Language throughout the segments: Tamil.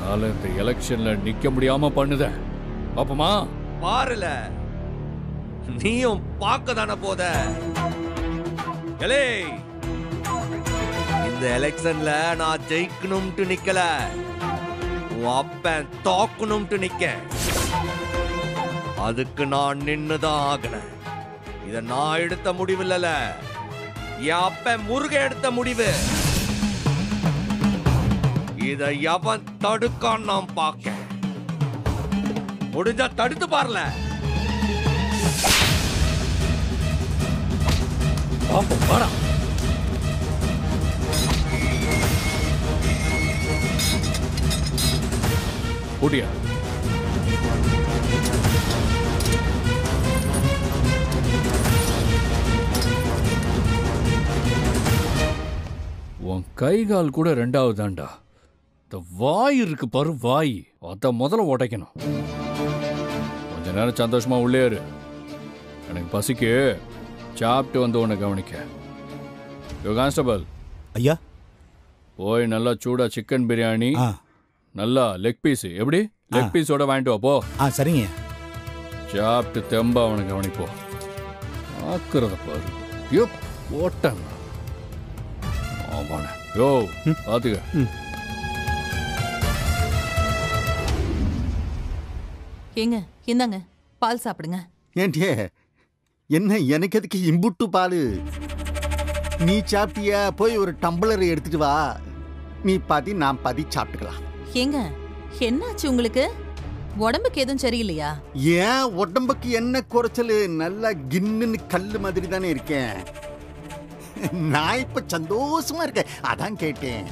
உன்னால இந்த எலெக்ஷன்ல நிக்க முடியாம பண்ணுத அப்பமா பாருல நீயும் பார்க்க தானே போத எலே இந்த எலெக்ஷன்ல நான் ஜெயிக்கணும்ட்டு நிக்கல உன் அப்பன் தோக்கணும்ட்டு நிக்க அதுக்கு நான் நின்னுதான் ஆகினேன் இத நான் எடுத்த முடிவு இல்லல என் அப்பன் முருக எடுத்த முடிவு இத எவன் தடுக்கான் நான் பார்க்க முடிஞ்சா தடுத்து பாருல பாப்போம் வாடா ஓடியா உன் கை கால் கூட ரெண்டாவது தான்டா இந்த வாய் இருக்கு பாரு வாய் அத முதல்ல உடைக்கணும் கொஞ்ச நேரம் சந்தோஷமா உள்ளே இரு எனக்கு பசிக்கு சாப்பிட்டு வந்து உன்னை கவனிக்க யோ கான்ஸ்டபிள் ஐயா போய் நல்லா சூடா சிக்கன் பிரியாணி ஆ நல்லா லெக் பீஸ் எப்படி லெக் பீஸோட வாங்கிட்டு வா போ ஆ சரிங்க சாப்பிட்டு தெம்பா அவனை கவனிப்போ ஆக்குறத பாரு யோ ஓட்டாங்க ஆமாண்ண யோ பாத்துக்க ஏங்க இந்தாங்க பால் சாப்பிடுங்க ஏன்டியே என்ன எனக்கு எதுக்கு இம்புட்டு பாலு நீ சாப்பிட்டியா போய் ஒரு டம்ளர் எடுத்துட்டு வா நீ பாதி நான் பாதி சாப்பிட்டுக்கலாம் ஏங்க என்னாச்சு உங்களுக்கு உடம்புக்கு எதுவும் சரியில்லையா ஏன் உடம்புக்கு என்ன குறைச்சல் நல்லா கின்னுன்னு கல்லு மாதிரி தானே இருக்கேன் நான் இப்ப சந்தோஷமா இருக்கேன் அதான் கேட்டேன்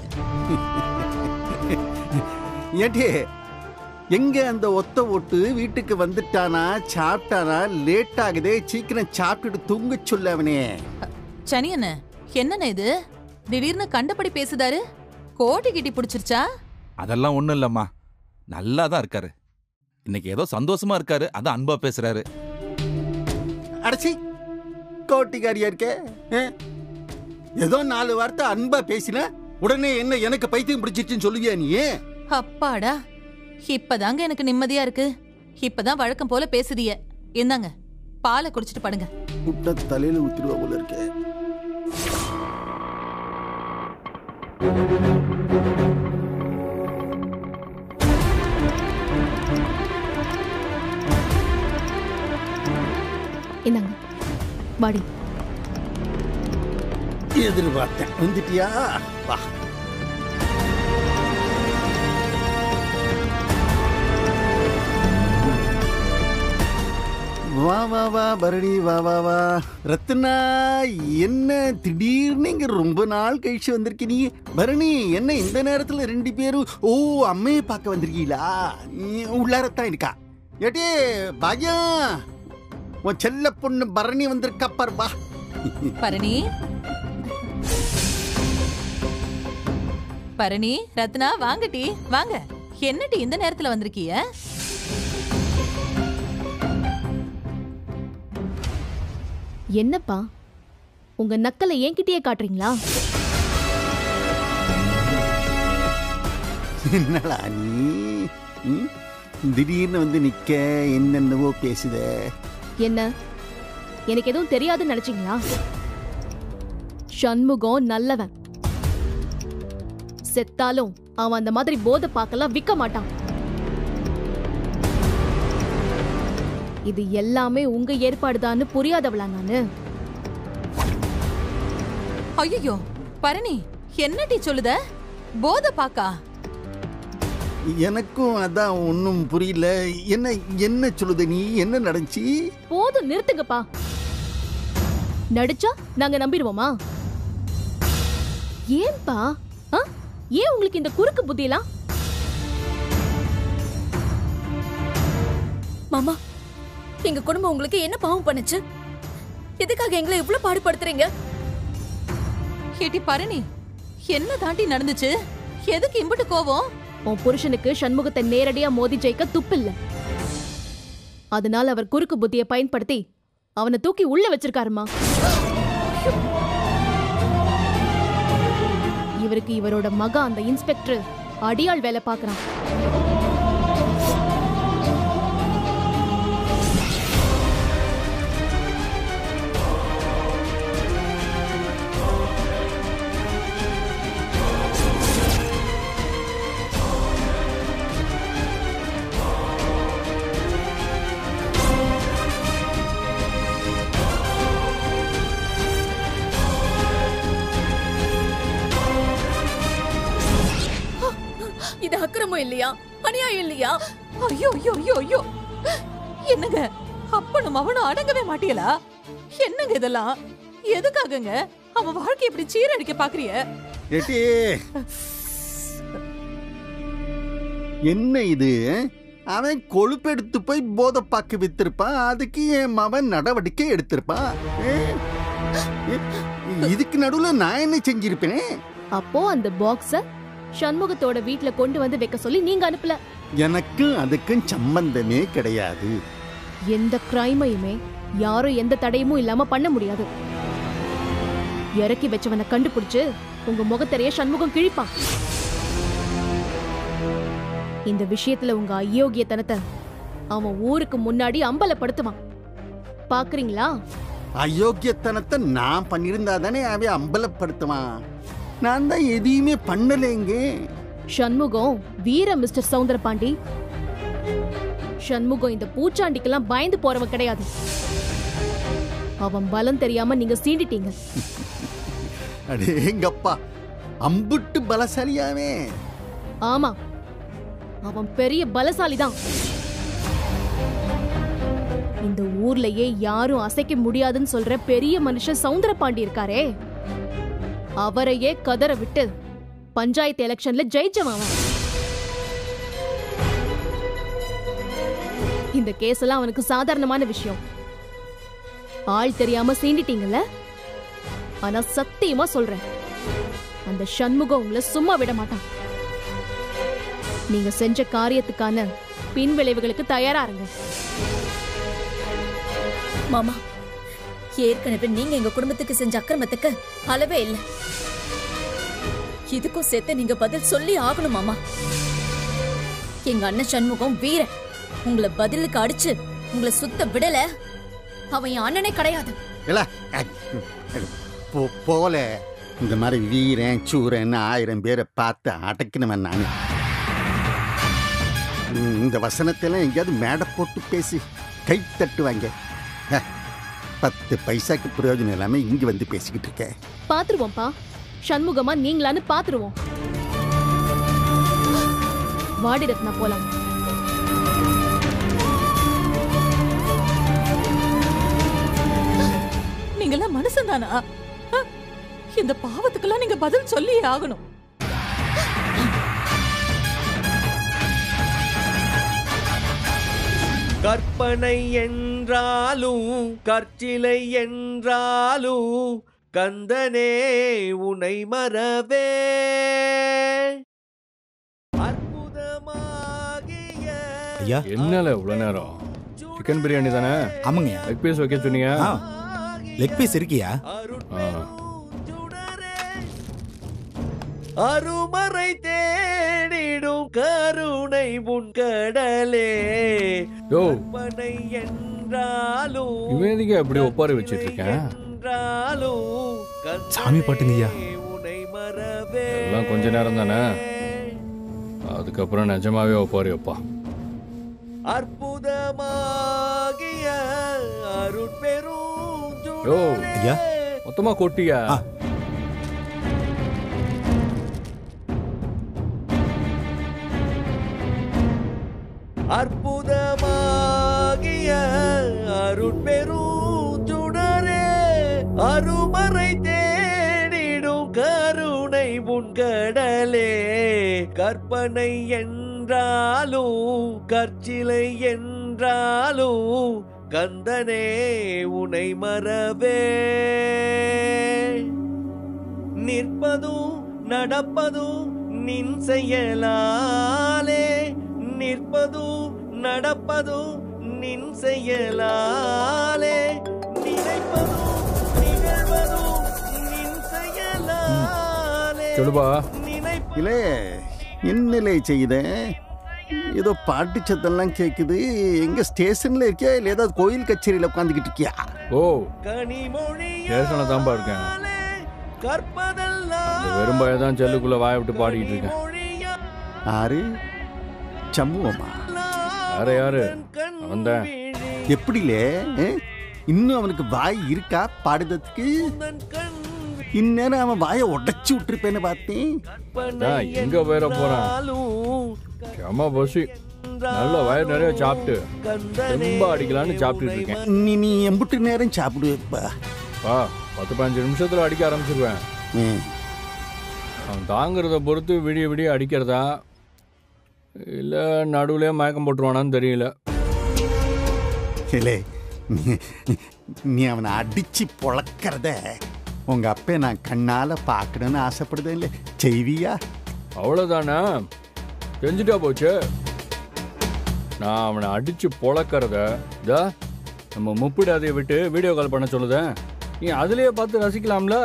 ஏன்டி எங்க அந்த ஒத்த ஓட்டு வீட்டுக்கு வந்துட்டானா சாப்பிட்டானா லேட் ஆகுதே சீக்கிரம் சாப்பிட்டுட்டு தூங்க சொல்ல அவனே சனியண்ண என்னண்ணே இது திடீர்னு கண்டபடி பேசுதாரு கோட்டி கிட்டி பிடிச்சிருச்சா அதெல்லாம் ஒண்ணும் இல்லம்மா நல்லா தான் இருக்காரு இன்னைக்கு ஏதோ சந்தோஷமா இருக்காரு அதான் அன்பா பேசுறாரு அடச்சி கோட்டிக்காரியா இருக்கே ஆ? ஏதோ நாலு வார்த்தை அன்பா பேசின உடனே என்ன எனக்கு பைத்தியம் பிடிச்சிருச்சுன்னு சொல்லுவியா நீ அப்பாடா இப்பதாங்க எனக்கு நிம்மதியா இருக்கு இப்பதான் வழக்கம் போல பேசுதிய இந்தாங்க பாலை குடிச்சிட்டு படுங்க முட்டை தலையில ஊத்திடுவா போல இருக்கே இந்தாங்க வாடி எதிர்பார்த்தேன் வந்துட்டியா வா வா வா வா பரணி வா வா வா ரத்னா என்ன திடீர்னு இங்க ரொம்ப நாள் கழிச்சு வந்திருக்கீங்க பரணி என்ன இந்த நேரத்துல ரெண்டு பேரும் ஓ அம்மையை பார்க்க வந்திருக்கீங்களா நீ உள்ளாரத்தான் இருக்கா ஏட்டே பயம் உன் செல்ல பொண்ணு பரணி வந்திருக்கா பாரு வா பரணி பரணி ரத்னா வாங்கட்டி வாங்க என்னடி இந்த நேரத்துல வந்திருக்கீய என்னப்பா உங்க நக்கலை என்கிட்டயே காட்டுறீங்களா என்னடா நீ ம்? திடீர்னு வந்து நிக்க என்னென்னவோ பேசுத என்ன எனக்கு எதுவும் தெரியாதுன்னு நினைச்சீங்களா சண்முகம் நல்லவன் செத்தாலும் அவன் அந்த மாதிரி போதை பார்க்கலாம் விற்க மாட்டான் இது எல்லாமே உங்க ஏற்பாடுதான்னு புரியாதவளா நானு ஐயோ பரணி என்னடி சொல்லுத போத பாக்கா எனக்கும் அதான் ஒன்றும் புரியல என்ன என்ன சொல்லுத நீ என்ன நடந்துச்சு போதும் நிறுத்துங்கப்பா நடிச்சா நாங்க நம்பிடுவோமா ஏன்பா ஆ? ஏன் உங்களுக்கு இந்த குறுக்கு புத்தியெல்லாம் மாமா எங்க குடும்பம் உங்களுக்கு என்ன பாவம் பண்ணுச்சு எதுக்காக எங்களை இவ்ளோ பாடுபடுத்துறீங்க ஏட்டி பரணி என்ன தாண்டி நடந்துச்சு எதுக்கு இம்புட்டு கோவம் உன் புருஷனுக்கு சண்முகத்தை நேரடியா மோதி ஜெயிக்க துப்பில்ல அதனால அவர் குறுக்கு புத்தியை பயன்படுத்தி அவனை தூக்கி உள்ள வச்சிருக்காருமா இவருக்கு இவரோட மகா அந்த இன்ஸ்பெக்டர் அடியாள் வேலை பார்க்கறான் இது அக்கிரமம் இல்லையா அநியாயம் இல்லையா ஐயோ ஐயோ ஐயோ ஐயோ என்னங்க அப்பனும் அவனும் அடங்கவே மாட்டீங்களா என்னங்க இதெல்லாம் எதுக்காகங்க அவன் வாழ்க்கை இப்படி சீரழிக்க பாக்குறிய ஏட்டி என்ன இது அவன் கொழுப்பெடுத்து போய் போதைப்பாக்கு வித்திருப்பான் அதுக்கு என் மவன் நடவடிக்கை எடுத்திருப்பான் ஏ, ஏ, இதுக்கு நடுவுல நான் என்ன செஞ்சிருப்பேனே அப்போ அந்த பாக்ஸ சண்முகத்தோட வீட்ல கொண்டு வந்து வைக்க சொல்லி நீங்க அனுப்பல எனக்கும் அதுக்கும் சம்பந்தமே கிடையாது எந்த கிரைமையுமே யாரும் எந்த தடையுமும் இல்லாம பண்ண முடியாது இறக்கி வச்சவனை கண்டுபிடிச்சு உங்க முகத்தறைய சண்முகம் கிழிப்பான் இந்த விஷயத்துல உங்க அயோக்கியத்தனத்தை அவன் ஊருக்கு முன்னாடி அம்பலப்படுத்துவான் பாக்குறீங்களா அயோக்கியத்தனத்தை நான் பண்ணியிருந்தா தானே அவன் அம்பலப்படுத்துவான் நான் தான் எதையுமே பண்ணலைங்க சண்முகம் வீர மிஸ்டர் சவுந்தரபாண்டி சண்முகம் இந்த பூச்சாண்டிக்கெல்லாம் பயந்து போறவன் கிடையாது அவன் பலம் தெரியாம நீங்க சீண்டிட்டீங்க அடேங்கப்பா அம்புட்டு பலசாலியாவே ஆமா அவன் பெரிய பலசாலிதான் இந்த ஊர்லயே யாரும் அசைக்க முடியாதுன்னு சொல்ற பெரிய மனுஷன் சவுந்தரபாண்டி இருக்காரே அவரையே கதற விட்டு பஞ்சாயத்து எலெக்ஷன்ல ஜெயிச்சவன் அவன் இந்த கேஸ் எல்லாம் அவனுக்கு சாதாரணமான விஷயம் ஆள் தெரியாம சீண்டிட்டீங்கல்ல ஆனா சத்தியமா சொல்றேன் அந்த சண்முகம் உங்களை சும்மா விட மாட்டான் நீங்க செஞ்ச காரியத்துக்கான பின் விளைவுகளுக்கு தயாரா இருங்க மாமா ஏற்கனவே நீங்க எங்க குடும்பத்துக்கு செஞ்ச அக்கிரமத்துக்கு அளவே இல்ல இதுக்கும் சேர்த்து நீங்க பதில் சொல்லி ஆகணும் மாமா எங்க அண்ணன் சண்முகம் வீரன் உங்களை பதிலுக்கு அடிச்சு உங்களை சுத்த விடல அவன் என் அண்ணனே கிடையாது இல்ல அ- போ- போல இந்த மாதிரி வீரன் சூரன் ஆயிரம் பேரை பார்த்து அடக்கினவன் நான் இந்த வசனத்தெல்லாம் எங்கேயாவது மேடை போட்டு பேசி கை தட்டுவாங்க ஹ, பத்து பைசாக்கு பிரயோஜனம் இல்லாம இங்க வந்து பேசிக்கிட்டு இருக்கேன் பாத்துருவோம்ப்பா சண்முகமா நீங்களான்னு பாத்துருவோம் வாடி ரத்னா போலாம் நீங்கெல்லாம் மனுஷன் தானா இந்த பாவத்துக்கெல்லாம் நீங்க பதில் சொல்லியே ஆகணும் கற்பனை என்றாலும் கற்சிலை என்றாலும் கந்தனே உனை மறவே அற்புதமாகிய ஐயா என்னல இவ்வளவு நேரம் சிக்கன் பிரியாணி தானே ஆமாங்கய்யா லெக் பீஸ் வைக்க சொன்னீங்க ஆ லெக் பீஸ் இருக்கியா சுடரே அருமறை தேடிடும் கருணை முன்கடலே யோ கற்பனை என்றாலும் இவன் எதுக்கு அப்படி ஒப்பாரி வச்சிட்டு இருக்கேன் என்றாலும் கந்தனே சாமி பாட்டுங்கய்யா. உனை மறவே எல்லாம் கொஞ்ச நேரம் தானே அதுக்கப்புறம் நிஜமாவே ஒப்பாரி வைப்பா அற்புதமாகிய அருட்பெரும் யோ ஐயா. மொத்தமா கொட்டியா ஆ. அற்புதமாகிய அருட்பெரும் சுடரே அருமறை தேடிடும் கருணை முன்கடலே கற்பனை என்றாலும் கற்சிலை என்றாலும் கந்தனே உனை மறவே நிற்பதும் நடப்பதும் நின் செயலாலே நிற்பதும் நடப்பதும் நின் செயலாலே நினைப்பதும் நிகழ்வதும் நின் செயலாலே சொல்லுப்பா நினைப்பதும் இல்ல என்னலே செய்த ஏதோ பாட்டு சத்தம்லாம் கேட்குது எங்க ஸ்டேஷன்ல இருக்கியா இல்லை ஏதாவது கோயில் கச்சேரியில் உட்காந்துக்கிட்டு இருக்கியா ஓ கனிமொழி ஸ்டேஷன்ல தான்ப்பா இருக்கேன் கற்பதெல்லாம் இந்த வெறும்பாய தான் செல்லுக்குள்ள வாயை விட்டு பாடிக்கிட்டு இருக்கேன் மொழியா ஆறு சம்புவமா யாரு யாரு அவன்தான் எப்படிலே ஆ? இன்னும் அவனுக்கு வாய் இருக்கா பாடுறதுக்கு இந்நேரம் அவன் வாயை உடைச்சு விட்டுருப்பேன்னு பார்த்தேன் அதான், எங்க போயிட போறான் செம பசி நல்ல வயிறு நிறைய சாப்பிட்டு ரொம்ப அடிக்கலான்னு சாப்பிட்டுட்டு இருக்கேன் நீ நீ எம்புட்டு நேரம் சாப்பிடுவேப்பா பா பத்து பதினஞ்சு நிமிஷத்துல அடிக்க ஆரம்பிச்சிருவேன் ம். அவன் தாங்குறத பொறுத்து விடிய விடிய அடிக்கிறதா இல்லை நடுவுலயே மயக்கம் போட்டுருவானான்னு தெரியல ஏலே நீ- நீ அவனை அடிச்சு பொழக்கிறத உங்க அப்பே நான் கண்ணால பார்க்கணும்னு ஆசைப்படுதேன் இல்லை செய்வியா அவ்வளோதானே செஞ்சுட்டா போச்சு நான் அவனை அடிச்சு பொழக்கிறத இதா நம்ம முப்பிடாதைய விட்டு வீடியோ கால் பண்ண சொல்லுதேன் நீ அதுலயே பார்த்து ரசிக்கலாம்ல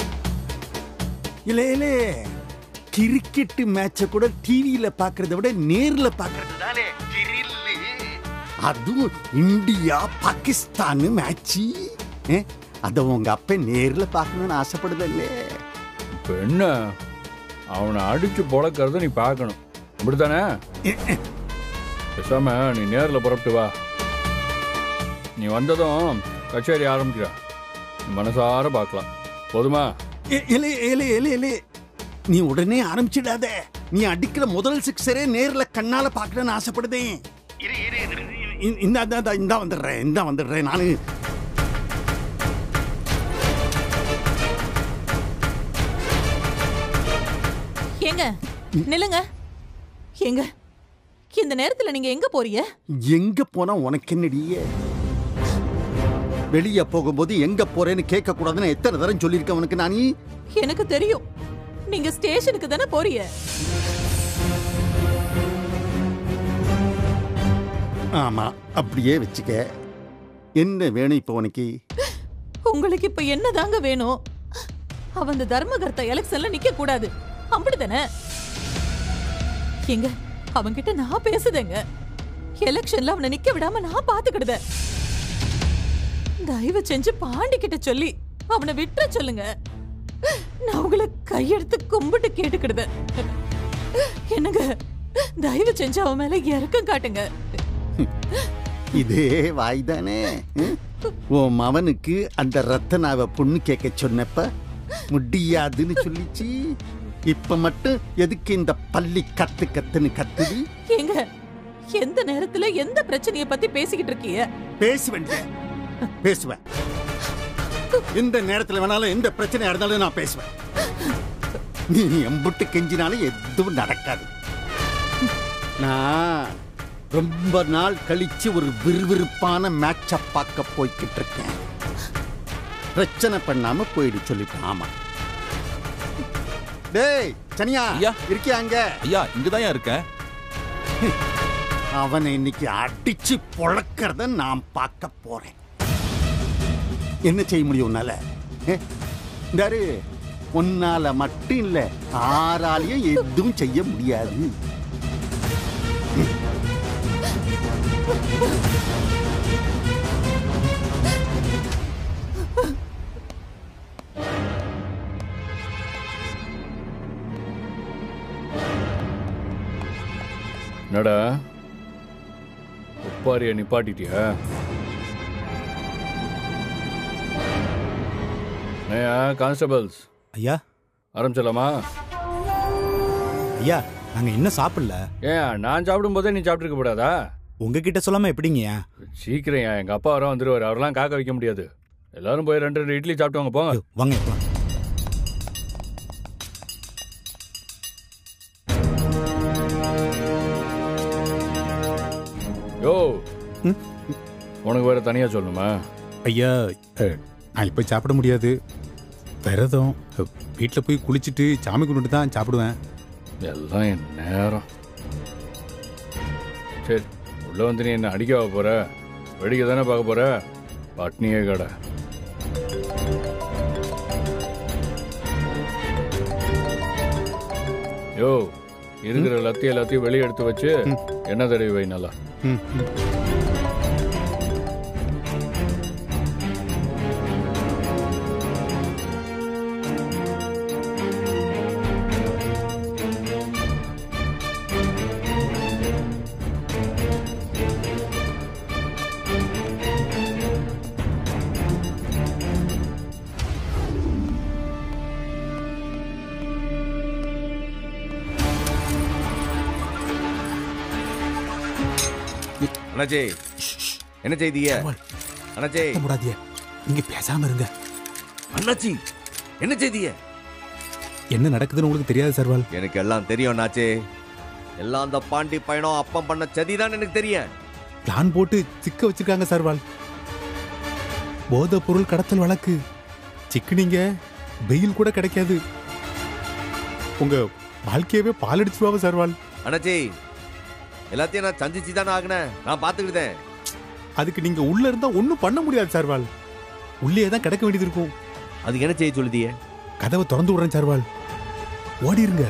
இல்ல இல்ல கிரிக்கெட் மேட்சை கூட டிவியில பார்க்கறத விட நேர்ல பார்க்கறது தானே அதுவும் இந்தியா பாகிஸ்தான் மேட்ச் அத உங்க அப்ப நேர்ல பார்க்கணும்னு ஆசைப்படுதல்லே இப்போ என்ன அவனை அடிச்சு பொழக்கிறத நீ பார்க்கணும் அப்படித்தானே பேசாம நீ நேரில் புறப்பட்டு வா நீ வந்ததும் கச்சேரி ஆரம்பிக்கிற நீ மனசார பார்க்கலாம் போதுமா ஏ- ஏலே ஏலே ஏலே ஏலே நீ உடனே ஆரம்பிச்சிடாத நீ அடிக்கிற முதல் சிக்ஸரே நேர்ல கண்ணால பார்க்கணும்னு ஆசைப்படுதேன் இரு, இரு, இரு, இரு, இரு, இந்த இந்த- இந்த- இந்த வந்துடுறேன் இந்த வந்துடுறேன் நானு ஏங்க நில்லுங்க ஏங்க இந்த நேரத்துல நீங்க எங்க போறீங்க எங்க போனா உனக்கு என்னடியே வெளியே போகும்போது எங்க போறேன்னு கேட்க கூடாதுன்னு எத்தனை தரம் சொல்லியிருக்கேன் உனக்கு நானி எனக்கு தெரியும் நீங்க ஸ்டேஷனுக்கு தானே போறீங்க ஆமா அப்படியே வச்சுக்க என்ன வேணும் இப்போ உனக்கு உங்களுக்கு இப்ப என்னதாங்க வேணும் அவன் இந்த தர்மகர்த்தா எலெக்ஷன்ல நிக்க கூடாது அப்படிதானே எங்க அவன்கிட்ட நான் பேசுதேங்க எலெக்ஷன்ல அவனை நிக்க விடாம நான் பாத்துக்கிடுதேன் தயவு செஞ்சு பாண்டி கிட்ட சொல்லி அவனை விட்டுற சொல்லுங்க நான் உங்களை கையெடுத்து கும்பிட்டு கேட்டுக்கிடுதேன் என்னங்க தயவு செஞ்சு அவன் மேல இறக்கம் காட்டுங்க இதே வாய் தானே ம்? உன் மவனுக்கு அந்த ரத்தனாவை பொண்ணு கேட்க சொன்னப்ப முடியாதுன்னு சொல்லிச்சு இப்ப மட்டும் எதுக்கு இந்த பள்ளி கத்து கத்துன்னு கத்துது ஏங்க எந்த நேரத்துல எந்த பிரச்சனைய பத்தி பேசிக்கிட்டு இருக்கீங்க பேசுவேன் பேசுவேன் எந்த நேரத்துல வேணாலும் எந்த பிரச்சனையா இருந்தாலும் நான் பேசுவேன் நீ எம்புட்டு கெஞ்சினாலும் எதுவும் நடக்காது நான் ரொம்ப நாள் கழிச்சு ஒரு விறுவிறுப்பான மேட்ச பார்க்க போய்கிட்டு இருக்கேன் பிரச்சனை பண்ணாம போயிடு சொல்லிட்டேன் ஆமா டேய் சனியா ஐயா. இருக்கியா அங்க ஐயா இங்கதான் இருக்கேன் அவனை இன்னைக்கு அடிச்சு பொழக்கிறத நான் பார்க்க போறேன் என்ன செய்ய முடியும் உன்னால ஏ, இந்தாரு உன்னால மட்டும் இல்ல ஆறாலையும் எதுவும் செய்ய முடியாது என்னடா ஒப்பாரிய நிப்பாட்டிட்டியா ஏயா கான்ஸ்டபிள்ஸ் ஐயா ஆரம்பிச்சிடலாமா ஐயா நாங்க இன்னும் சாப்பிடல ஏன் நான் சாப்பிடும் போதே நீ சாப்பிட்டுருக்க கூடாதா உங்ககிட்ட சொல்லாம எப்படிங்கய்யா சீக்கிரம் ஏன் எங்க அப்பா வர வந்துருவாரு அவரெல்லாம் காக்க வைக்க முடியாது எல்லாரும் போய் ரெண்டு ரெண்டு இட்லி சாப்பிட்டு வாங்க போங்க ஐயோ, வாங்க போலாம். யோ ம்? உனக்கு வேற தனியா சொல்லணுமா ஐயா அஹ், நான் இப்போ சாப்பிட முடியாது விரதம் வீட்டில் போய் குளிச்சுட்டு சாமி கும்பிட்டு தான் சாப்பிடுவேன் எல்லாம் என் நேரம் சரி உள்ள வந்து நீ என்ன அடிக்க போற வெடிக்க தானே பார்க்க போற பட்னியே கடை யோ இருக்கிற லத்தி எல்லாத்தையும் வெளியே எடுத்து வச்சு எண்ணெய் தடவி வை நல்லா ம், ம். அண்ணாச்சி என்ன செய்திய அண்ணாச்சி சத்தம் போடாதீங்க நீங்க பேசாம இருங்க அண்ணாச்சி என்ன செய்திய என்ன நடக்குதுன்னு உங்களுக்கு தெரியாது சர்வால் எனக்கு எல்லாம் தெரியும் அண்ணாச்சி எல்லாம் அந்த பாண்டி பையனும் அப்பம் பண்ண சதிதான் எனக்கு தெரியும் பிளான் போட்டு சிக்க வச்சிருக்காங்க சர்வால் போதை பொருள் கடத்தல் வழக்கு சிக்குனீங்க வெயில் கூட கிடைக்காது உங்க வாழ்க்கையவே பாலடிச்சுவாங்க சர்வால் அண்ணாச்சி எல்லாத்தையும் நான் சந்திச்சு தானே ஆகினேன் நான் பார்த்துக்கிட்டேன் அதுக்கு நீங்க உள்ள இருந்தா ஒண்ணும் பண்ண முடியாது சர்வால் உள்ளே தான் கிடக்க வேண்டியது இருக்கும் அதுக்கு என்ன செய்ய சொல்லுதிய கதவை திறந்து விடுறேன் சர்வால் ஓடிருங்க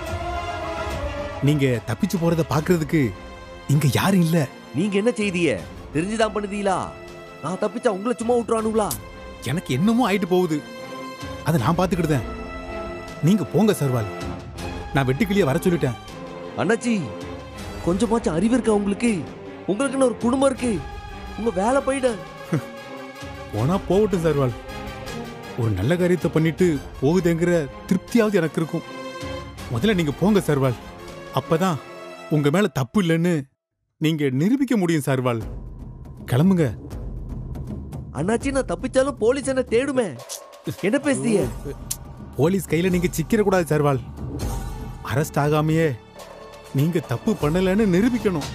நீங்க தப்பிச்சு போறத பாக்குறதுக்கு இங்க யாரும் இல்ல நீங்க என்ன செய்திய தெரிஞ்சுதான் பண்ணுதீங்களா நான் தப்பிச்சா உங்களை சும்மா விட்டுறானுங்களா எனக்கு என்னமோ ஆயிட்டு போகுது அதை நான் பாத்துக்கிட்டேன் நீங்க போங்க சர்வால் நான் வெட்டுக்கிளிய வர சொல்லிட்டேன் அண்ணாச்சி கொஞ்சமாச்சும் அறிவு இருக்கா உங்களுக்கு உங்களுக்குன்னு ஒரு குடும்பம் இருக்கு உங்க வேலை போயிட போனா போகட்டும் சர்வால் ஒரு நல்ல காரியத்தை பண்ணிட்டு போகுதுங்கிற திருப்தியாவது எனக்கு இருக்கும் முதல்ல நீங்க போங்க சர்வால் அப்பதான் உங்க மேல தப்பு இல்லைன்னு நீங்க நிரூபிக்க முடியும் சர்வால் கிளம்புங்க அண்ணாச்சி நான் தப்பிச்சாலும் போலீஸ் என்ன தேடுமே என்ன பேசுதிய போலீஸ் கையில நீங்க சிக்கிற கூடாது சர்வால் அரெஸ்ட் ஆகாமையே நீங்க தப்பு பண்ணலன்னு நிரூபிக்கணும்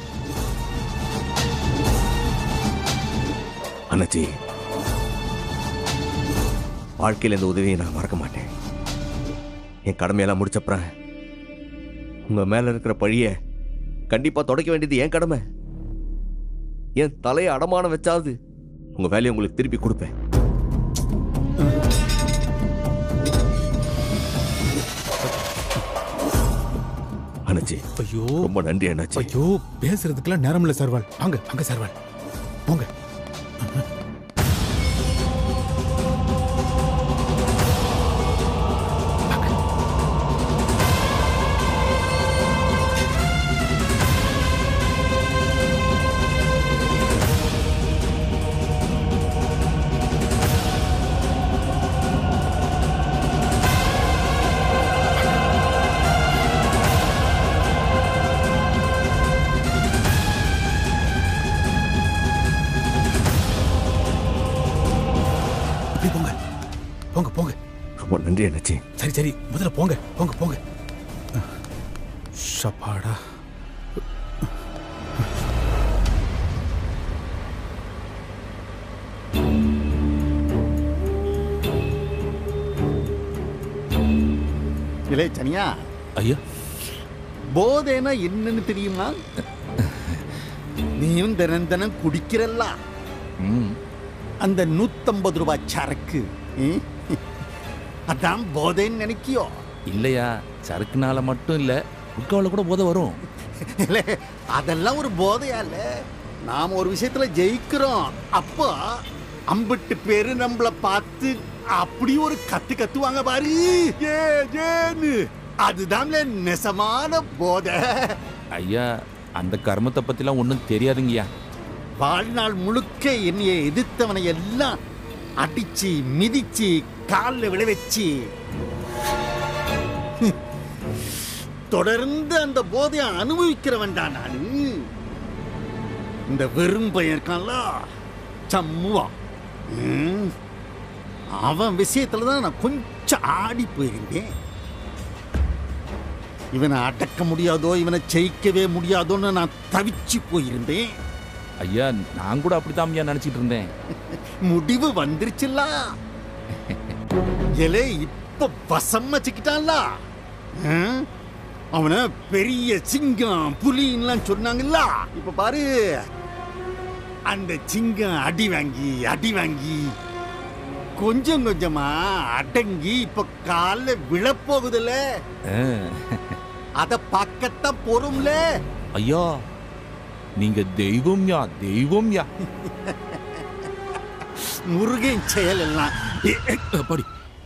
அண்ணாச்சி வாழ்க்கையில இந்த உதவியை நான் மறக்க மாட்டேன் என் கடமையெல்லாம் முடிச்சப்புறம் உங்க மேல இருக்கிற பழிய கண்டிப்பா தொடக்க வேண்டியது என் கடமை என் தலையை அடமானம் வச்சாவது உங்க வேலையை உங்களுக்கு திருப்பி கொடுப்பேன் அண்ணாச்சி ஐயோ ரொம்ப நன்றி அண்ணாச்சி ஐயோ பேசுறதுக்கெல்லாம் நேரம் இல்ல சர்வால் வாங்க வாங்க சர்வால் போங்க இப்படி போங்க போங்க போங்க ரொம்ப நன்றி அண்ணாச்சி சரி சரி முதல்ல போங்க போங்க போங்க ஷப்பாடா இலே சனியா ஐயா போதைனா என்னன்னு தெரியுமா நீயும் தினம் தினம் குடிக்கிறல்ல ம் அந்த நூத்தம்பது ரூபாய் சரக்கு ம்? அதான் போதைன்னு நினைக்கியோ இல்லையா சரக்குனால மட்டும் இல்ல குட்காவில் கூட போதை வரும் இல்லே, அதெல்லாம் ஒரு போதையா இல்ல நாம ஒரு விஷயத்துல ஜெயிக்கிறோம் அப்போ அம்பிட்டு பேரு நம்மள பார்த்து அப்படி ஒரு கத்து கத்துவாங்க பாரு ஏ ஏன்னு அதுதான் நெசமான போதை ஐயா அந்த கர்மத்தை பத்திலாம் ஒன்றும் தெரியாதுங்கய்யா வாழ்நாள் முழுக்க என்னைய எதிர்த்தவனை எல்லாம் அடிச்சு மிதிச்சு காலில் விழ வச்சு தொடர்ந்து அந்த போதையை அனுபவிக்கிறவன் தான் நானு இந்த வெறும் பையன் இருக்கான்ல சம்முவா ம், அவன் விஷயத்துல தான் நான் கொஞ்சம் ஆடி போயிருந்தேன் இவனை அடக்க முடியாதோ இவனை ஜெயிக்கவே முடியாதோன்னு நான் தவிச்சு போயிருந்தேன் ஐயா நான் கூட அப்படித்தான் ஐயா நினைச்சிட்டு இருந்தேன் முடிவு வந்துருச்சுல்ல எலே இப்ப வசம் வச்சுக்கிட்டான்ல ஆ? அவன பெரிய சிங்கம் புலின்லாம் சொன்னாங்கல்ல இப்ப பாரு அந்த சிங்கம் அடி வாங்கி அடி வாங்கி கொஞ்சம் கொஞ்சமா அடங்கி இப்ப கால்ல விழப்போகுதுல்ல ஆ, அத பார்க்கத்தான் போறோம்ல ஐயா நீங்க தெய்வம் யா தெய்வம் யா முருகன் செயல் எல்லாம் ஏ, படி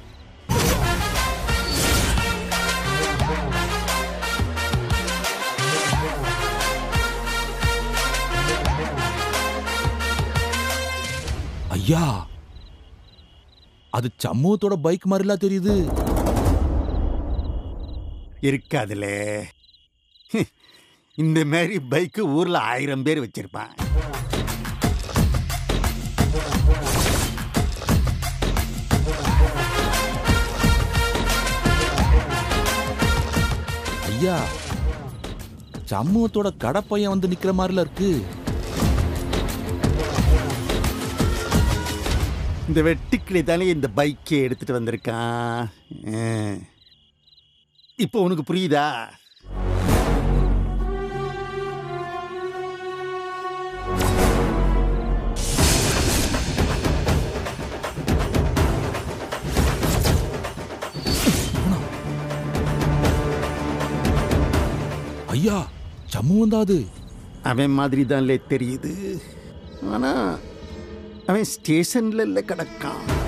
ஐயா அது சமூகத்தோட பைக் மாதிரிலாம் தெரியுது இருக்காதுல இந்த மாதிரி பைக்கு ஊர்ல ஆயிரம் பேர் வச்சிருப்பான் ஐயா சமூகத்தோட கடப்பையன் வந்து நிக்கிற மாதிரில இருக்கு இந்த வெட்டுக்கிளி தானே இந்த பைக்கை எடுத்துட்டு வந்திருக்கான் ஆ. இப்போ உனக்கு புரியுதா ஐயா சமூகம் தான் அது அவன் மாதிரி தான்லே தெரியுது ஆனா அவன் ஸ்டேஷன்ல இல்ல கிடக்கான்